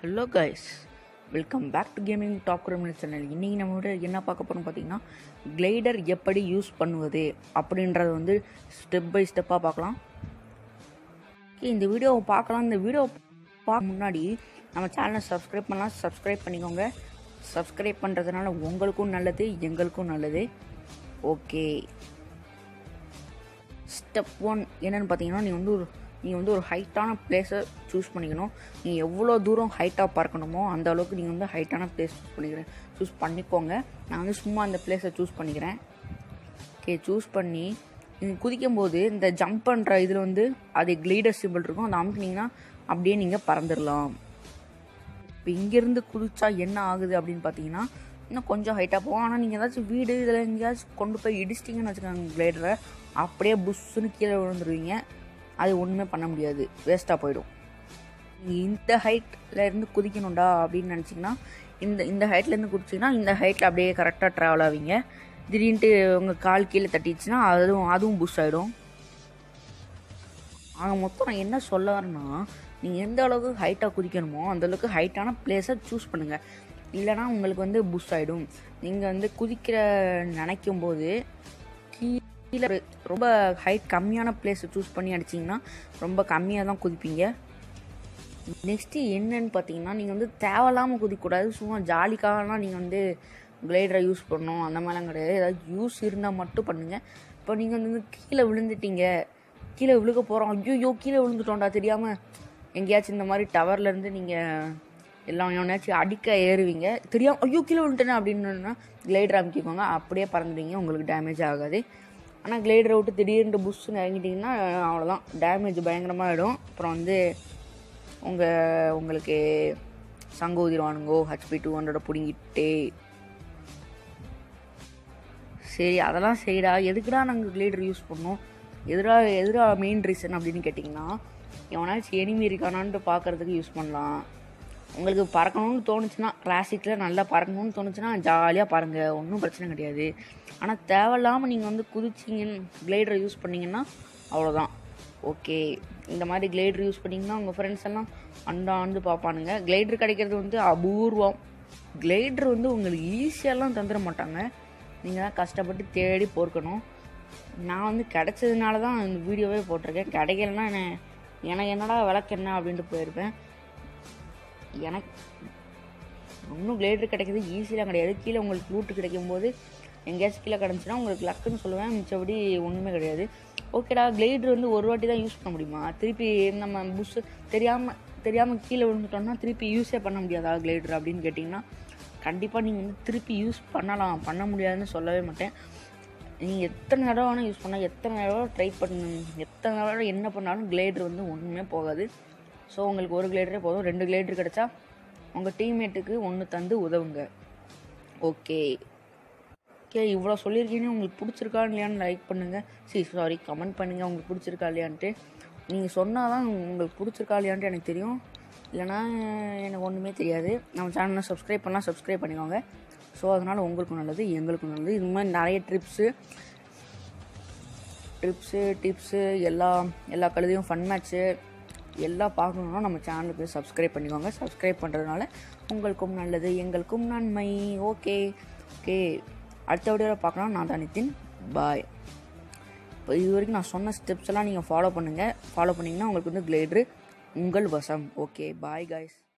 hello guys welcome back to gaming top criminal channel இன்றைக்கி நம்மளோட என்ன பார்க்க போகிறோம் பார்த்தீங்கன்னா கிளைடர் எப்படி யூஸ் பண்ணுவது அப்படின்றத வந்து ஸ்டெப் பை ஸ்டெப்பாக பார்க்கலாம் Okay, இந்த வீடியோவை பார்க்கலாம் இந்த வீடியோ பார்க்க முன்னாடி நம்ம சேனலை சப்ஸ்கிரைப் பண்ணலாம் சப்ஸ்கிரைப் பண்ணிக்கோங்க சப்ஸ்கிரைப் பண்ணுறதுனால உங்களுக்கும் நல்லது எங்களுக்கும் நல்லது ஓகே ஸ்டெப் ஒன் என்னன்னு பார்த்தீங்கன்னா நீ வந்து ஒரு நீ வந்து ஒரு ஹைட்டான பிளேஸை சூஸ் பண்ணிக்கணும் நீ எவ்வளோ தூரம் ஹைட்டாக பார்க்கணுமோ அந்த அளவுக்கு நீங்கள் வந்து ஹைட்டான பிளேஸ் சூஸ் பண்ணிக்கிறேன் சூஸ் பண்ணிக்கோங்க நான் வந்து சும்மா அந்த பிளேஸை சூஸ் பண்ணிக்கிறேன் ஓகே சூஸ் பண்ணி நீங்கள் குதிக்கும் போது இந்த ஜம்ப் பண்ணுற இதில் வந்து அது கிளைடர் சிம்பிள் இருக்கும் அதை அமுக்குனீங்கன்னா அப்படியே நீங்கள் பறந்துடலாம் இப்போ இங்கேருந்து குதிச்சா என்ன ஆகுது அப்படின்னு பார்த்தீங்கன்னா இன்னும் கொஞ்சம் ஹைட்டாக போகும் ஆனால் நீங்கள் ஏதாச்சும் வீடு இதில் எங்கேயாச்சும் கொண்டு போய் இடிச்சிட்டிங்கன்னு வச்சுக்கோங்க கிளைடரை அப்படியே புஷ்ஷுன்னு கீழே விழுந்துருவீங்க அது ஒன்றுமே பண்ண முடியாது வேஸ்ட்டாக போயிடும் நீங்கள் இந்த ஹைட்டில் இருந்து குதிக்கணும்டா அப்படின்னு நினச்சிங்கன்னா இந்த இந்த ஹைட்லேருந்து குதிச்சிங்கன்னா இந்த ஹைட்டில் அப்படியே கரெக்டாக ட்ராவல் ஆவீங்க திடீர்னுட்டு உங்கள் கால் கீழே தட்டிடுச்சுன்னா அதுவும் அதுவும் புஷ் ஆகிடும் ஆக மொத்தம் நான் என்ன சொல்ல வரேன்னா நீங்கள் எந்த அளவுக்கு ஹைட்டாக குதிக்கணுமோ அந்த அளவுக்கு ஹைட்டான பிளேஸை சூஸ் பண்ணுங்கள் இல்லைனா உங்களுக்கு வந்து புஷ் ஆகிடும் நீங்கள் வந்து குதிக்கிற நினைக்கும் போது கீழே ஒரு ரொம்ப ஹைட் கம்மியான பிளேஸை சூஸ் பண்ணி அடிச்சிங்கன்னா ரொம்ப கம்மியாக தான் குதிப்பீங்க நெக்ஸ்ட்டு என்னன்னு பார்த்தீங்கன்னா நீங்கள் வந்து தேவையில்லாமல் குதிக்கக்கூடாது சும்மா ஜாலிக்காகலாம் நீங்கள் வந்து கிளைடரை யூஸ் பண்ணணும் அந்த மாதிரிலாம் கிடையாது ஏதாவது யூஸ் இருந்தால் மட்டும் பண்ணுங்கள் இப்போ நீங்கள் வந்து கீழே விழுந்துட்டீங்க கீழே விழுக போகிறோம் ஐயோ கீழே விழுந்துட்டோம்டா தெரியாமல் எங்கேயாச்சும் இந்த மாதிரி டவர்லேருந்து நீங்கள் எல்லாம் எவனையாச்சும் அடிக்க ஏறுவீங்க தெரியாம ஐயோ கீழே விழுந்துட்டேனே அப்படின்னு கிளைடர் அமைக்கிக்கோங்க அப்படியே பறந்துடுவீங்க உங்களுக்கு டேமேஜ் ஆகாது ஆனால் கிளைடரை விட்டு திடீர்னு புஷ்ஷுன்னு இறங்கிட்டிங்கன்னா அவ்வளோதான் டேமேஜ் பயங்கரமாக ஆகிடும் அப்புறம் வந்து உங்கள் உங்களுக்கு சங்க ஊதிடுவானுங்கோ ஹெச்பி டூ ஹண்ட்ரட் பிடுங்கிட்டே சரி அதெல்லாம் சரிடா எதுக்குடா நாங்கள் கிளைடர் யூஸ் பண்ணோம் எதுடா எதுடா மெயின் ரீசன் அப்படின்னு கேட்டிங்கன்னா எவனாச்சும் எனிமி இருக்கானான்ட்டு பார்க்குறதுக்கு யூஸ் பண்ணலாம் உங்களுக்கு பறக்கணும்னு தோணுச்சுன்னா கிளாசிக்கில் நல்லா பறக்கணும்னு தோணுச்சுன்னா ஜாலியாக பாருங்கள் ஒன்றும் பிரச்சனை கிடையாது ஆனால் தேவையில்லாமல் நீங்கள் வந்து குதிச்சிங்கன்னு கிளைடரை யூஸ் பண்ணிங்கன்னா அவ்வளோதான் ஓகே இந்த மாதிரி கிளைடர் யூஸ் பண்ணிங்கன்னா உங்கள் ஃப்ரெண்ட்ஸ் எல்லாம் அண்டாண்டு பார்ப்பானுங்க கிளைடர் கிடைக்கிறது வந்து அபூர்வம் கிளைடர் வந்து உங்களுக்கு ஈஸியாலாம் தந்துட மாட்டாங்க நீங்கள் தான் கஷ்டப்பட்டு தேடி பொறுக்கணும் நான் வந்து கிடைச்சதுனால தான் இந்த வீடியோவே போட்டிருக்கேன் கிடைக்கலன்னா என்ன எனக்கு என்னடா விளக்கு என்ன அப்படின்ட்டு போயிருப்பேன் எனக்கு ஒன்றும் கிளேடர் கிடைக்கிறது ஈஸியாக கிடையாது கீழே உங்களுக்கு லூட்டு கிடைக்கும் போது எங்கேயாச்சும் கீழே கிடந்துச்சுன்னா உங்களுக்கு லக்குன்னு சொல்லுவேன் மிச்சபடி ஒன்றுமே கிடையாது ஓகேடா கிளைடர் வந்து ஒரு வாட்டி தான் யூஸ் பண்ண முடியுமா திருப்பி நம்ம புஷ் தெரியாமல் தெரியாமல் கீழே விழுந்துட்டோம்னா திருப்பி யூஸே பண்ண முடியாதா கிளைடர் அப்படின்னு கேட்டிங்கன்னா கண்டிப்பாக நீங்கள் வந்து திருப்பி யூஸ் பண்ணலாம் பண்ண முடியாதுன்னு சொல்லவே மாட்டேன் நீங்கள் எத்தனை தடவை வேணால் யூஸ் பண்ணால் எத்தனை தடவை ட்ரை பண்ணு எத்தனை தடவை என்ன பண்ணாலும் கிளைடர் வந்து ஒன்றுமே போகாது ஸோ உங்களுக்கு ஒரு கிளைடரே போதும் ரெண்டு கிளைடர் கிடச்சா உங்கள் டீம்மேட்டுக்கு ஒன்று தந்து உதவுங்க ஓகே ஓகே இவ்வளோ சொல்லியிருக்கீங்க உங்களுக்கு பிடிச்சிருக்கா இல்லையான்னு லைக் பண்ணுங்கள் சரி சாரி கமெண்ட் பண்ணுங்கள் உங்களுக்கு பிடிச்சிருக்கா இல்லையான்ட்டு நீங்கள் சொன்னால் தான் உங்களுக்கு பிடிச்சிருக்கா இல்லையான்ட்டு எனக்கு தெரியும் இல்லைனா எனக்கு ஒன்றுமே தெரியாது நம்ம சேனலை சப்ஸ்கிரைப் பண்ணலாம் சப்ஸ்கிரைப் பண்ணிக்கோங்க ஸோ அதனால் உங்களுக்கும் நல்லது எங்களுக்கும் நல்லது இது மாதிரி நிறைய ட்ரிப்ஸு ட்ரிப்ஸு டிப்ஸு எல்லா எல்லா கழுதையும் ஃபன் மேட்ச்சு எல்லாம் பார்க்கணுன்னா நம்ம சேனலுக்கு சப்ஸ்கிரைப் பண்ணிக்கோங்க சப்ஸ்கிரைப் பண்ணுறதுனால உங்களுக்கும் நல்லது எங்களுக்கும் நன்மை ஓகே ஓகே அடுத்த வீடியோவில் பார்க்கலாம் நான் தான் நிதின் பாய் இப்போ இது வரைக்கும் நான் சொன்ன ஸ்டெப்ஸ் எல்லாம் நீங்கள் ஃபாலோ பண்ணுங்கள் ஃபாலோ பண்ணிங்கன்னா உங்களுக்கு வந்து கிளைட்ரு உங்கள் வசம் ஓகே பாய் காய்ஸ்